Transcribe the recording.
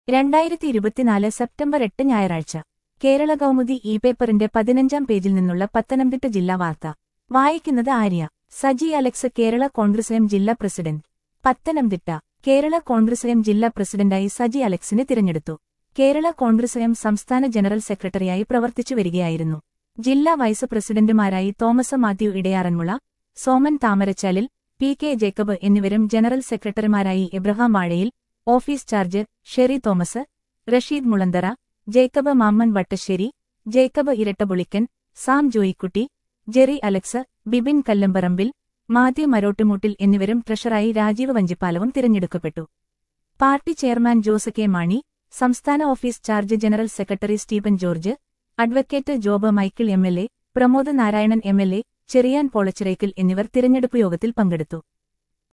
രണ്ടായിരത്തി ഇരുപത്തിനാല് സെപ്റ്റംബർ എട്ട് ഞായറാഴ്ച കേരള കൗമുദി ഇ പേപ്പറിന്റെ പതിനഞ്ചാം പേജിൽ നിന്നുള്ള പത്തനംതിട്ട ജില്ലാ വാർത്ത വായിക്കുന്നത് ആര്യ സജി അലക്സ് കേരള കോൺഗ്രസ് എം ജില്ലാ president Pathanamthitta Kerala Congress M ജില്ലാ പ്രസിഡന്റായി സജി അലക്സിനെ തിരഞ്ഞെടുത്തു കേരള കോൺഗ്രസ് എം സംസ്ഥാന ജനറൽ സെക്രട്ടറിയായി പ്രവർത്തിച്ചു വരികയായിരുന്നു ജില്ലാ വൈസ് പ്രസിഡന്റുമാരായി തോമസ് മാത്യു ഇടയാറന്മുള സോമൻ താമരച്ചാലിൽ പി കെ ജേക്കബ് എന്നിവരും ജനറൽ സെക്രട്ടറിമാരായി എബ്രഹാം വാഴയിൽ ഓഫീസ് ചാർജ് ഷെറി തോമസ് റഷീദ് മുളന്തറ ജേക്കബ് മാമ്മൻ വട്ടശ്ശേരി ജേക്കബ് ഇരട്ടപുളിക്കൻ സാം ജോയിക്കുട്ടി ജെറി അലക്സ് ബിബിൻ കല്ലമ്പറമ്പിൽ മാത്യു മരോട്ടുമൂട്ടിൽ എന്നിവരും ട്രഷറായി രാജീവ് വഞ്ചിപ്പാലവും തിരഞ്ഞെടുക്കപ്പെട്ടു party chairman Jose K Mani സംസ്ഥാന office charge general secretary Stephen George advocate Job Michael M L A Pramod Narayanan M L A Cheriyan Polachirackal എന്നിവർ തിരഞ്ഞെടുപ്പ് യോഗത്തിൽ പങ്കെടുത്തു